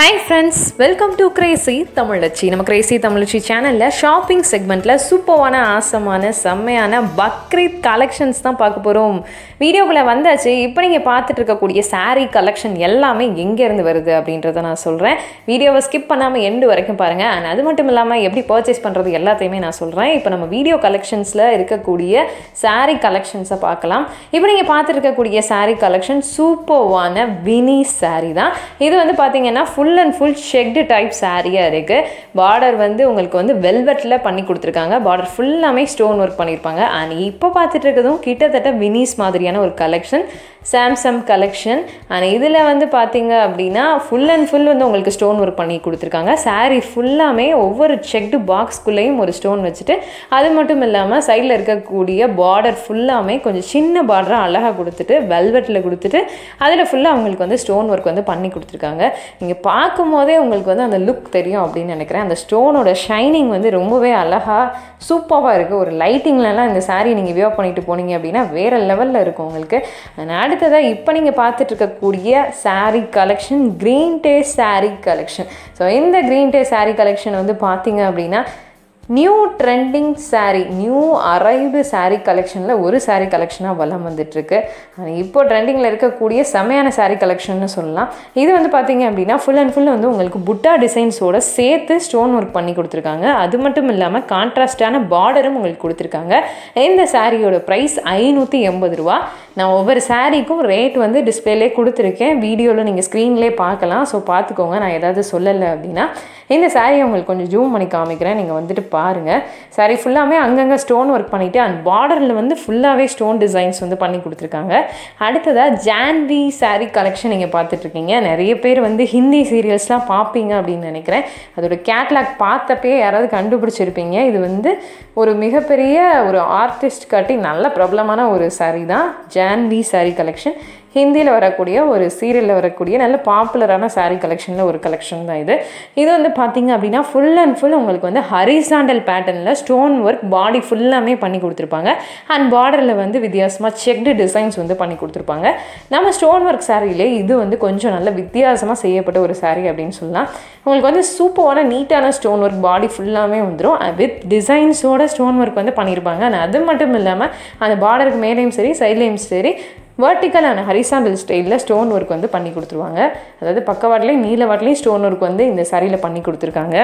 hi friends welcome to crazy Tamizhachi நம்ம crazy தமிழச்சி சேனலில் shopping செக்மெண்ட்டில் சூப்பரான ஆசமான செம்மையான பக்ரீத் கலெக்ஷன்ஸ் தான் பார்க்க போகிறோம் வீடியோக்குள்ளே வந்தாச்சு இப்போ நீங்கள் பார்த்துட்டு இருக்கக்கூடிய saree கலெக்ஷன் எல்லாமே எங்கேருந்து வருது அப்படின்றத நான் சொல்கிறேன் வீடியோவை ஸ்கிப் பண்ணாமல் எண்டு வரைக்கும் பாருங்கள் அண்ட் அது மட்டும் இல்லாமல் எப்படி பர்ச்சேஸ் பண்ணுறது எல்லாத்தையுமே நான் சொல்கிறேன் இப்போ நம்ம வீடியோ கலெக்ஷன்ஸில் இருக்கக்கூடிய saree கலெக்ஷன்ஸை பார்க்கலாம் இப்போ நீங்கள் பார்த்துட்டு இருக்கக்கூடிய saree கலெக்ஷன் சூப்பர்வான வினி saree தான் இது வந்து பார்த்தீங்கன்னா full and full checked type சாரியாக இருக்குது பார்டர் வந்து உங்களுக்கு வந்து வெல்வெட்டில் பண்ணி கொடுத்துருக்காங்க பார்டர் ஃபுல்லாமே ஸ்டோன் ஒர்க் பண்ணியிருப்பாங்க அண்ட் இப்போ பார்த்துட்டு இருக்கிறதும் கிட்டத்தட்ட வினிஸ் மாதிரியான ஒரு கலெக்ஷன் சாம்சங் கலெக்ஷன் அண்ட் இதில் வந்து பார்த்தீங்க அப்படின்னா ஃபுல் அண்ட் ஃபுல் வந்து உங்களுக்கு ஸ்டோன் ஒர்க் பண்ணி கொடுத்துருக்காங்க saree ஃபுல்லாமே ஒவ்வொரு செக்டு பாக்ஸ்குள்ளேயும் ஒரு ஸ்டோன் வச்சுட்டு அது மட்டும் இல்லாமல் சைடில் இருக்கக்கூடிய பார்டர் ஃபுல்லாமே கொஞ்சம் சின்ன பார்டராக அழகாக கொடுத்துட்டு வெல்வெட்டில் கொடுத்துட்டு அதில் ஃபுல்லாக அவங்களுக்கு வந்து ஸ்டோன் ஒர்க் வந்து பண்ணி கொடுத்துருக்காங்க நீங்கள் பார்க்கும் போதே உங்களுக்கு வந்து அந்த லுக் தெரியும் அப்படின்னு நினைக்கிறேன் அந்த ஸ்டோனோட ஷைனிங் வந்து ரொம்பவே அழகாக சூப்பராக இருக்குது ஒரு லைட்டிங்லலாம் இந்த saree நீங்கள் வியர் பண்ணிட்டு போனீங்க அப்படின்னா வேறு லெவலில் இருக்கும் உங்களுக்கு And அடுத்ததாக இப்போ நீங்கள் பார்த்துட்டு இருக்கக்கூடிய saree collection green day saree collection so இந்த க்ரீன் டே saree கலெக்ஷன் வந்து பார்த்தீங்க அப்படின்னா new trending saree new arrived saree கலெக்ஷனில் ஒரு saree கலெக்ஷனாக வலம் வந்துட்டுருக்கு இப்போ ட்ரெண்டிங்கில் இருக்கக்கூடிய செமையான saree கலெக்ஷன்னு சொல்லலாம் இது வந்து பார்த்தீங்க அப்படின்னா ஃபுல் அண்ட் ஃபுல் வந்து உங்களுக்கு புட்டா டிசைன்ஸோட சேர்த்து ஸ்டோன் ஒர்க் பண்ணி கொடுத்துருக்காங்க அது மட்டும் இல்லாமல் கான்ட்ராஸ்டான பார்டரும் உங்களுக்கு கொடுத்துருக்காங்க இந்த சாரியோட ப்ரைஸ் ஐநூற்றி எண்பது ரூபா நான் ஒவ்வொரு சாரீக்கும் ரேட் வந்து டிஸ்பிளேலே கொடுத்துருக்கேன் வீடியோவில் நீங்கள் ஸ்க்ரீன்லேயே பார்க்கலாம் ஸோ பார்த்துக்கோங்க நான் ஏதாவது சொல்லலை அப்படின்னா இந்த சாரியை உங்களுக்கு கொஞ்சம் ஜூம் பண்ணி காமிக்கிறேன் நீங்கள் வந்துட்டு பாருங்கள் சாரி ஃபுல்லாமே அங்கங்கே ஸ்டோன் ஒர்க் பண்ணிவிட்டு அண்ட் பார்டரில் வந்து ஃபுல்லாகவே ஸ்டோன் டிசைன்ஸ் வந்து பண்ணி கொடுத்துருக்காங்க அடுத்ததாக ஜான்வி saree கலெக்ஷன் நீங்கள் பார்த்துட்ருக்கீங்க நிறைய பேர் வந்து ஹிந்தி சீரியல்ஸ்லாம் பார்ப்பீங்க அப்படின்னு நினைக்கிறேன் அதோட கேட்லாக் பார்த்தப்பே யாராவது கண்டுபிடிச்சிருப்பீங்க இது வந்து ஒரு மிகப்பெரிய ஒரு ஆர்டிஸ்ட் காட்டி நல்ல பிரபலமான ஒரு saree தான் ஜான்வி saree கலெக்ஷன் ஹிந்தியில் வரக்கூடிய ஒரு சீரியலில் வரக்கூடிய நல்ல பாப்புலரான saree கலெக்ஷனில் ஒரு கலெக்ஷன் தான் இது இது வந்து பார்த்தீங்க அப்படின்னா ஃபுல் அண்ட் ஃபுல் உங்களுக்கு வந்து ஹரிசாண்டல் பேட்டர்னில் ஸ்டோன் ஒர்க் பாடி ஃபுல்லாமே பண்ணி கொடுத்துருப்பாங்க அண்ட் பார்டரில் வந்து வித்தியாசமாக செக்டு டிசைன்ஸ் வந்து பண்ணி கொடுத்துருப்பாங்க நம்ம ஸ்டோன் ஒர்க் சாரியிலே இது வந்து கொஞ்சம் நல்ல வித்தியாசமாக செய்யப்பட்ட ஒரு saree அப்படின்னு சொல்லலாம் உங்களுக்கு வந்து சூப்பரான நீட்டான ஸ்டோன் ஒர்க் பாடி ஃபுல்லாமே வந்துடும் வித் டிசைன்ஸோட ஸ்டோன் ஒர்க் வந்து பண்ணியிருப்பாங்க and அது மட்டும் இல்லாமல் அந்த பார்டருக்கு மேலேயும் சரி சைட்லேயும் சரி வெர்டிக்கலான ஹரிசாண்டல் ஸ்டைலில் ஸ்டோன் ஒர்க் வந்து பண்ணி கொடுத்துருவாங்க அதாவது பக்கவாட்லேயும் நீலவாட்லேயும் ஸ்டோன் ஒர்க் வந்து இந்த சாரியில் பண்ணி கொடுத்துருக்காங்க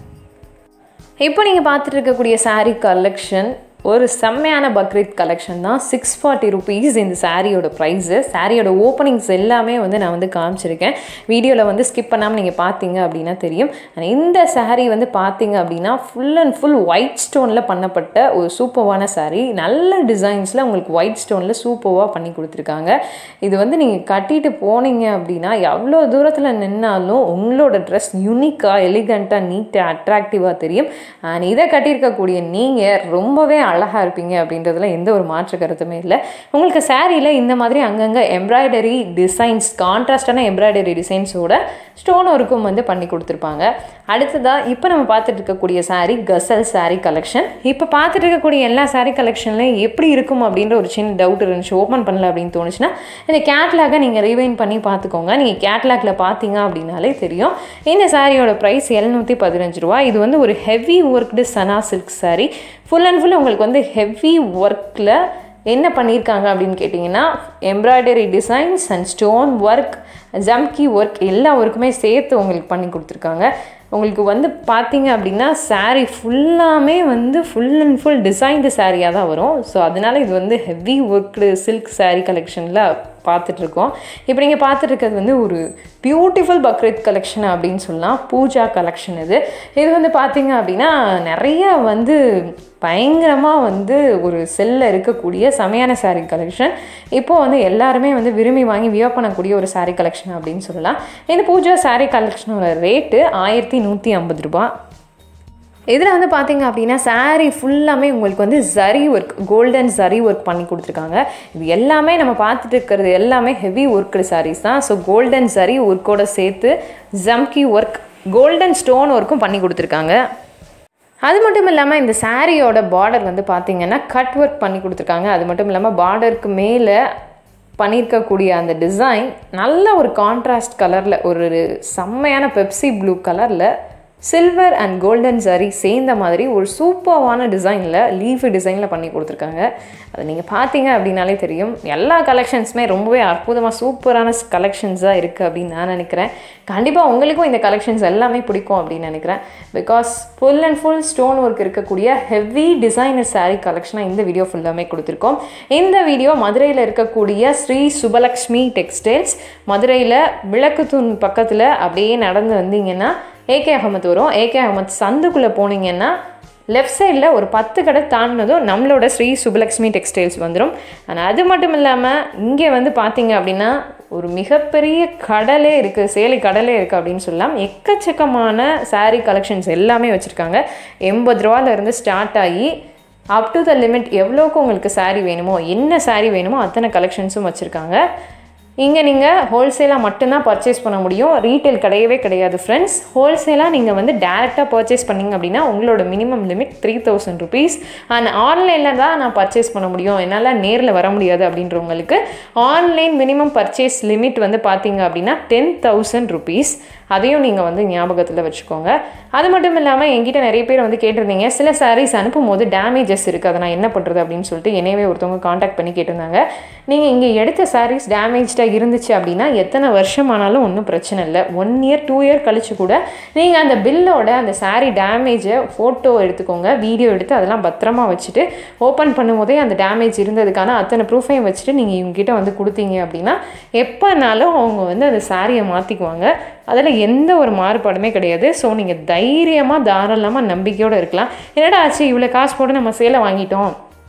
இப்போ நீங்கள் பார்த்துட்டு இருக்கக்கூடிய saree கலெக்ஷன் ஒரு செம்மையான பக்ரீத் கலெக்ஷன் தான் சிக்ஸ் ஃபார்ட்டி ருபீஸ் இந்த சாரியோட ப்ரைஸு சாரியோட ஓப்பனிங்ஸ் எல்லாமே வந்து நான் வந்து காமிச்சிருக்கேன் வீடியோவில் வந்து ஸ்கிப் பண்ணாமல் நீங்கள் பார்த்தீங்க அப்படின்னா தெரியும் And இந்த saree வந்து பார்த்தீங்க அப்படின்னா ஃபுல் அண்ட் ஃபுல் ஒயிட் ஸ்டோனில் பண்ணப்பட்ட ஒரு சூப்பர்வான saree நல்ல டிசைன்ஸில் உங்களுக்கு ஒயிட் ஸ்டோனில் சூப்பர்வாக பண்ணி கொடுத்துருக்காங்க இது வந்து நீங்கள் கட்டிட்டு போனீங்க அப்படின்னா எவ்வளோ தூரத்தில் நின்னாலும் உங்களோட ட்ரெஸ் யூனிக்காக எலிகண்ட்டாக நீட்டாக அட்ராக்டிவாக தெரியும் அண்ட் இதை கட்டியிருக்கக்கூடிய நீங்கள் ரொம்பவே அழகாக இருப்பீங்க அப்படின்றதுல எந்த ஒரு மாற்று கருத்துமே இல்லை உங்களுக்கு சாரியில் இந்த மாதிரி அங்கங்கே எம்ப்ராய்டரி டிசைன்ஸ் கான்ட்ராஸ்டான எம்ப்ராய்டரி டிசைன்ஸோட ஸ்டோன் ஒர்க்கும் வந்து பண்ணி கொடுத்துருப்பாங்க அடுத்ததாக இப்போ நம்ம பார்த்துட்டு இருக்கக்கூடிய saree கசல் saree கலெக்ஷன் இப்போ பார்த்துட்டு இருக்கக்கூடிய எல்லா saree கலெக்ஷன்லையும் எப்படி இருக்கும் அப்படின்ற ஒரு சின்ன டவுட் இருந்துச்சு ஓப்பன் பண்ணல அப்படின்னு தோணுச்சுன்னா இந்த கேட்லாகை நீங்கள் ரீவைன் பண்ணி பார்த்துக்கோங்க நீங்கள் கேட்லாகில் பார்த்தீங்க அப்படின்னாலே தெரியும் இந்த சாரியோட ப்ரைஸ் எழுநூற்றி பதினஞ்சு ரூபா இது வந்து ஒரு ஹெவி ஒர்க்டு சனா silk saree full and full உங்களுக்கு வந்து ஹெவி ஒர்க்கில் என்ன பண்ணியிருக்காங்க அப்படின்னு கேட்டிங்கன்னா embroidery designs and stone work ஜம்கி ஒர்க் எல்லா ஒர்க்குமே சேர்த்து உங்களுக்கு பண்ணி கொடுத்துருக்காங்க உங்களுக்கு வந்து பார்த்தீங்க அப்படின்னா saree ஃபுல்லாமே வந்து ஃபுல் அண்ட் ஃபுல் டிசைன்டு சாரியாக தான் வரும் ஸோ அதனால இது வந்து ஹெவி ஒர்க்டு சில்க் saree கலெக்ஷனில் பார்த்துட்ருக்கோம் இப்போ நீங்கள் பார்த்துட்டு இருக்கிறது வந்து ஒரு பியூட்டிஃபுல் பக்ரீத் கலெக்ஷன் அப்படின்னு சொல்லலாம் பூஜா கலெக்ஷன் இது இது வந்து பார்த்தீங்க அப்படின்னா நிறைய வந்து பயங்கரமாக வந்து ஒரு செல்லில் இருக்கக்கூடிய செமையான saree கலெக்ஷன் இப்போது வந்து எல்லாருமே வந்து விரும்பி வாங்கி வியர் பண்ணக்கூடிய ஒரு saree கலெக்ஷன் அப்படின்னு சொல்லலாம் இந்த பூஜா saree கலெக்ஷனோட ரேட்டு ஆயிரத்தி நூற்றி ஐம்பது ரூபா இதில் வந்து பார்த்தீங்க அப்படின்னா saree ஃபுல்லாமே உங்களுக்கு வந்து zari work golden zari work பண்ணி கொடுத்துருக்காங்க இது எல்லாமே நம்ம பார்த்துட்டு இருக்கிறது எல்லாமே ஹெவி ஒர்க்கடு sarees தான் ஸோ கோல்டன் ஜரி ஒர்க்கோட சேர்த்து ஜம்கி ஒர்க் கோல்டன் ஸ்டோன் ஒர்க்கும் பண்ணி கொடுத்துருக்காங்க அது மட்டும் இல்லாமல் இந்த சாரியோட பார்டர் வந்து பார்த்தீங்கன்னா கட் ஒர்க் பண்ணி கொடுத்துருக்காங்க அது மட்டும் இல்லாமல் பார்டருக்கு மேலே பண்ணியிருக்கக்கூடிய அந்த டிசைன் நல்ல ஒரு கான்ட்ராஸ்ட் கலரில் ஒரு செம்மையான பெப்சி ப்ளூ கலரில் சில்வர் அண்ட் கோல்டன் ஜரி சேர்ந்த மாதிரி ஒரு சூப்பர்வான டிசைனில் லீஃப் டிசைனில் பண்ணி கொடுத்துருக்காங்க அதை நீங்கள் பார்த்தீங்க அப்படின்னாலே தெரியும் எல்லா கலெக்ஷன்ஸுமே ரொம்பவே அற்புதமாக சூப்பரான கலெக்ஷன்ஸாக இருக்குது அப்படின்னு நான் நினைக்கிறேன் கண்டிப்பாக உங்களுக்கும் இந்த கலெக்ஷன்ஸ் எல்லாமே பிடிக்கும் அப்படின்னு நினைக்கிறேன் because full and full stone work இருக்கக்கூடிய ஹெவி டிசைனர் saree கலெக்ஷனாக இந்த வீடியோ ஃபுல்லாமே கொடுத்துருக்கோம் இந்த வீடியோ மதுரையில் இருக்கக்கூடிய ஸ்ரீ சுபலக்ஷ்மி டெக்ஸ்டைல்ஸ் மதுரையில் விளக்குத்தூண் பக்கத்தில் அப்படியே நடந்து வந்தீங்கன்னா ஏகே அகமத் வரும் ஏகே அகமத் சந்துக்குள்ளே போனீங்கன்னா லெஃப்ட் சைடில் ஒரு பத்து கடை தாண்டினதும் நம்மளோட ஸ்ரீ சுபலக்ஷ்மி டெக்ஸ்டைல்ஸ் வந்துடும் ஆனால் அது மட்டும் இல்லாமல் இங்கே வந்து பார்த்தீங்க அப்படின்னா ஒரு மிகப்பெரிய கடலே இருக்குது சேலை கடலே இருக்குது அப்படின்னு சொல்லலாம் எக்கச்சக்கமான saree கலெக்ஷன்ஸ் எல்லாமே வச்சுருக்காங்க எண்பது ரூபாலேருந்து ஸ்டார்ட் ஆகி அப் டு த லிமிட் எவ்வளோக்கு உங்களுக்கு saree வேணுமோ என்ன saree வேணுமோ அத்தனை கலெக்ஷன்ஸும் வச்சுருக்காங்க இங்கே நீங்கள் ஹோல்சேலாக மட்டும்தான் பர்ச்சேஸ் பண்ண முடியும் ரீட்டைல் கிடையவே கிடையாது ஃப்ரெண்ட்ஸ் ஹோல்சேலாக நீங்கள் வந்து டேரெக்டாக பர்ச்சேஸ் பண்ணீங்க அப்படின்னா உங்களோட minimum limit three thousand rupees and ஆன்லைனில் தான் நான் பர்ச்சேஸ் பண்ண முடியும் என்னால் நேரில் வர முடியாது அப்படின்றவங்களுக்கு ஆன்லைன் மினிமம் பர்ச்சேஸ் லிமிட் வந்து பார்த்தீங்க அப்படின்னா டென் தௌசண்ட் ருபீஸ் அதையும் நீங்கள் வந்து ஞாபகத்தில் வச்சுக்கோங்க அது மட்டும் இல்லாமல் என்கிட்ட நிறைய பேர் வந்து கேட்டிருந்தீங்க சில சாரீஸ் அனுப்பும் போது டேமேஜஸ் இருக்குது அதை நான் என்ன பண்ணுறது அப்படின்னு சொல்லிட்டு என்னையவே ஒருத்தவங்க காண்டாக்ட் பண்ணி கேட்டிருந்தாங்க நீங்கள் இங்கே எடுத்த சாரீஸ் டேமேஜ்டாக இருந்துச்சு அப்படின்னா எத்தனை வருஷம் ஆனாலும் ஒன்றும் பிரச்சனை இல்லை ஒன் இயர் டூ இயர் கழிச்சு கூட நீங்கள் அந்த பில்லோட அந்த saree டேமேஜை ஃபோட்டோ எடுத்துக்கோங்க வீடியோ எடுத்து அதெல்லாம் பத்திரமா வச்சுட்டு ஓப்பன் பண்ணும்போதே அந்த டேமேஜ் இருந்ததுக்கான அத்தனை ப்ரூஃபையும் வச்சுட்டு நீங்கள் இவங்ககிட்ட வந்து கொடுத்தீங்க அப்படின்னா எப்போனாலும் அவங்க வந்து அந்த சாரியை மாற்றிக்குவாங்க அதில் எந்த ஒரு மாறுபாடுமே கிடையாது ஸோ நீங்கள் தைரியமாக தாராளமாக நம்பிக்கையோடு இருக்கலாம் என்னடா ஆச்சு இவ்வளோ காசு போட்டு நம்ம சேலை வாங்கிட்டோம்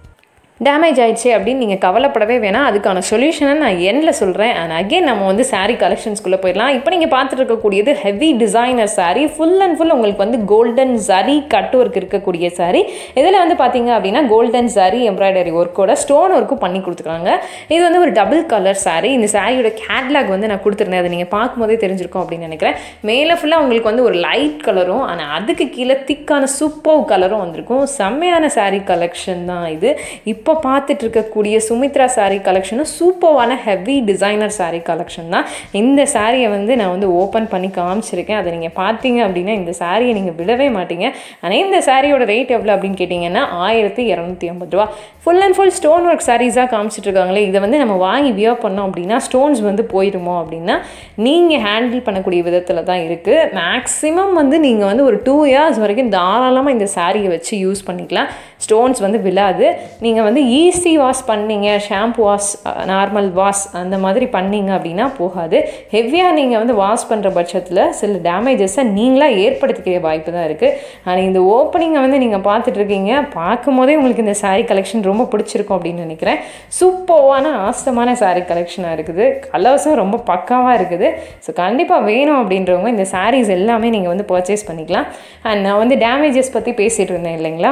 டேமேஜ் ஆயிடுச்சு அப்படின்னு நீங்கள் கவலைப்படவே வேணாம் அதுக்கான சொல்யூஷனை நான் எண்ணில் சொல்கிறேன் அண்ட் அகைன் நம்ம வந்து saree கலெக்ஷன்ஸ்குள்ளே போயிடலாம் இப்போ நீங்கள் பார்த்துட்டு இருக்கக்கூடியது heavy designer saree full and full உங்களுக்கு வந்து கோல்டன் ஜரி கட் ஒர்க் இருக்கக்கூடிய saree இதில் வந்து பார்த்தீங்க அப்படின்னா கோல்டன் ஜரி எம்ப்ராய்டரி ஒர்க்கோட ஸ்டோன் ஒர்க்கும் பண்ணி கொடுத்துருக்காங்க இது வந்து ஒரு டபுள் கலர் saree இந்த சாரியோட கேட்லாக் வந்து நான் கொடுத்துருந்தேன் அதை நீங்கள் பார்க்கும்போதே தெரிஞ்சிருக்கும் அப்படின்னு நினைக்கிறேன் மேலே ஃபுல்லாக உங்களுக்கு வந்து ஒரு லைட் கலரும் ஆனால் அதுக்கு கீழே திக்கான சூப்பர் கலரும் வந்திருக்கும் செம்மையான saree கலெக்ஷன் தான் இது இப்போ பார்த்துட்டு இருக்கக்கூடிய சுமித்ரா saree கலெக்ஷனும் சூப்பர்வான ஹெவி டிசைனர் saree கலெக்ஷன் தான் இந்த சாரியை வந்து நான் வந்து ஓப்பன் பண்ணி காமிச்சிருக்கேன் அதை நீங்கள் பார்த்தீங்க அப்படின்னா இந்த சாரியை நீங்கள் விடவே மாட்டீங்க ஆனால் இந்த சாரியோட ரேட் எவ்வளோ அப்படின்னு கேட்டிங்கன்னா ஆயிரத்தி இரநூத்தி ஐம்பது ரூபா full and full stone work சாரீஸாக காமிச்சிட்டு இருக்காங்களே இதை வந்து நம்ம வாங்கி வியர் பண்ணோம் அப்படின்னா ஸ்டோன்ஸ் வந்து போயிடுமோ அப்படின்னா நீங்கள் ஹேண்டில் பண்ணக்கூடிய விதத்தில் தான் இருக்குது மேக்ஸிமம் வந்து நீங்கள் வந்து ஒரு டூ இயர்ஸ் வரைக்கும் தாராளமாக இந்த சாரியை வச்சு யூஸ் பண்ணிக்கலாம் ஸ்டோன்ஸ் வந்து விழாது நீங்கள் வந்து ஈஸி வாஷ் பண்ணீங்க ஷாம்பு வாஷ் நார்மல் வாஷ் அந்த மாதிரி பண்ணீங்க அப்படின்னா போகாது ஹெவியாக நீங்கள் வந்து வாஷ் பண்ணுற பட்சத்தில் சில டேமேஜஸை நீங்களாக ஏற்படுத்திக்கிற வாய்ப்பு தான் இருக்குது ஆனால் இந்த ஓப்பனிங்கை வந்து நீங்கள் பார்த்துட்டு இருக்கீங்க பார்க்கும் போதே உங்களுக்கு இந்த saree கலெக்ஷன் ரொம்ப பிடிச்சிருக்கும் அப்படின்னு நினைக்கிறேன் சூப்பர்வான ஆசமான saree கலெக்ஷனாக இருக்குது கலர்ஸும் ரொம்ப பக்காவாக இருக்குது ஸோ கண்டிப்பாக வேணும் அப்படின்றவங்க இந்த sarees எல்லாமே நீங்கள் வந்து பர்ச்சேஸ் பண்ணிக்கலாம் அண்ட் நான் வந்து டேமேஜஸ் பற்றி பேசிகிட்டு இருந்தேன் இல்லைங்களா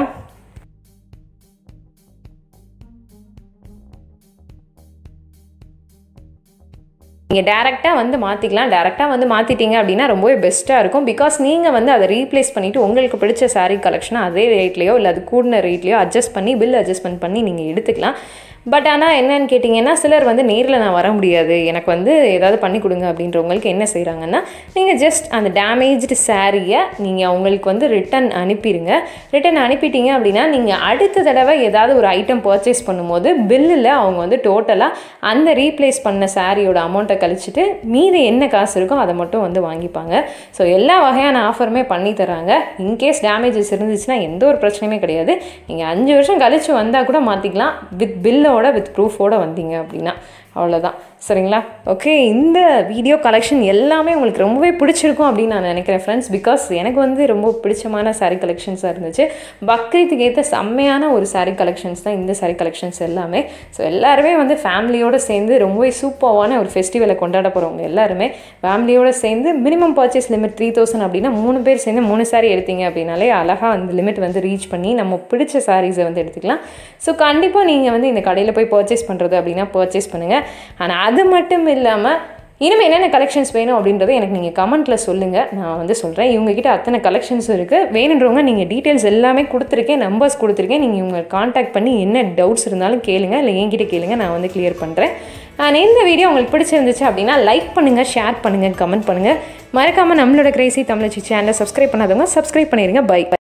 நீங்கள் டேரெக்டாக வந்து மாற்றிக்கலாம் டேரெக்டாக வந்து மாற்றிட்டீங்க அப்படின்னா ரொம்பவே பெஸ்ட்டாக இருக்கும் பிகாஸ் நீங்கள் வந்து அதை ரீப்ளேஸ் பண்ணிவிட்டு உங்களுக்கு பிடிச்ச saree கலெக்ஷனை அதே ரேட்லேயோ இல்லை அது கூடின ரேட்லேயோ அட்ஜஸ்ட் பண்ணி பில் அட்ஜஸ்ட்மெண்ட் பண்ணி நீங்கள் எடுத்துக்கலாம் பட் ஆனால் என்னன்னு கேட்டிங்கன்னா சிலர் வந்து நேரில் நான் வர முடியாது எனக்கு வந்து ஏதாவது பண்ணி கொடுங்க அப்படின்றவங்களுக்கு என்ன செய்கிறாங்கன்னா நீங்கள் ஜஸ்ட் அந்த டேமேஜ்டு சாரியை நீங்கள் அவங்களுக்கு வந்து ரிட்டன் அனுப்பிடுங்க ரிட்டன் அனுப்பிட்டீங்க அப்படின்னா நீங்கள் அடுத்த தடவை ஏதாவது ஒரு ஐட்டம் பர்ச்சேஸ் பண்ணும்போது பில்லில் அவங்க வந்து டோட்டலாக அந்த ரீப்ளேஸ் பண்ண சாரியோட அமௌண்ட்டை கழிச்சிட்டு மீதி என்ன காசு இருக்கோ அதை மட்டும் வந்து வாங்கிப்பாங்க ஸோ எல்லா வகையான ஆஃபருமே பண்ணி தராங்க இன்கேஸ் டேமேஜஸ் இருந்துச்சுன்னா எந்த ஒரு பிரச்சனையுமே கிடையாது நீங்கள் அஞ்சு வருஷம் கழிச்சு வந்தால் கூட மாற்றிக்கலாம் வித் பில்லோட வித் ப்ரூஃபோட வந்தீங்க அப்படின்னா அவ்வளோதான் சரிங்களா ஓகே இந்த வீடியோ கலெக்ஷன் எல்லாமே உங்களுக்கு ரொம்பவே பிடிச்சிருக்கும் அப்படின்னு நான் நினைக்கிறேன் ஃப்ரெண்ட்ஸ் பிகாஸ் எனக்கு வந்து ரொம்ப பிடிச்சமான saree கலெக்ஷன்ஸாக இருந்துச்சு பக்ரீத்துக்கு ஏற்ற செம்மையான ஒரு saree கலெக்ஷன்ஸ் தான் இந்த saree கலெக்ஷன்ஸ் எல்லாமே ஸோ எல்லாருமே வந்து ஃபேமிலியோடு சேர்ந்து ரொம்பவே சூப்பரான ஒரு ஃபெஸ்டிவலை கொண்டாட போகிறவங்க எல்லாருமே ஃபேமிலியோடு சேர்ந்து minimum purchase limit three thousand அப்படின்னா மூணு பேர் சேர்ந்து மூணு saree எடுத்தீங்க அப்படின்னாலே அழகாக அந்த லிமிட் வந்து ரீச் பண்ணி நம்ம பிடிச்ச சாரீஸை வந்து எடுத்துக்கலாம் ஸோ கண்டிப்பாக நீங்கள் வந்து இந்த கடையில் போய் பர்ச்சேஸ் பண்ணுறது அப்படின்னா பர்ச்சேஸ் பண்ணுங்கள் ஆனால் அது மட்டும் இல்லாமல் இனிமேல் என்னென்ன கலெக்ஷன்ஸ் வேணும் அப்படின்றத எனக்கு நீங்கள் கமெண்ட்டில் சொல்லுங்கள் நான் வந்து சொல்கிறேன் இவங்ககிட்ட அத்தனை கலெக்ஷன்ஸும் இருக்குது வேணுன்றவங்க நீங்கள் டீட்டெயில்ஸ் எல்லாமே கொடுத்துருக்கேன் நம்பர்ஸ் கொடுத்துருக்கேன் நீங்கள் இவங்க காண்டாக்ட் பண்ணி என்ன டவுட்ஸ் இருந்தாலும் கேளுங்க இல்லை என்கிட்ட கேளுங்க நான் வந்து கிளியர் பண்ணுறேன் அண்ட் இந்த வீடியோ உங்களுக்கு பிடிச்சிருந்துச்சு அப்படின்னா லைக் பண்ணுங்கள் ஷேர் பண்ணுங்கள் கமெண்ட் பண்ணுங்கள் மறக்காமல் நம்மளோட கிரேசி தமிழச்சி சேனலை சப்ஸ்கிரைப் பண்ணாதவங்க சப்ஸ்கிரைப் பண்ணிடுங்க பை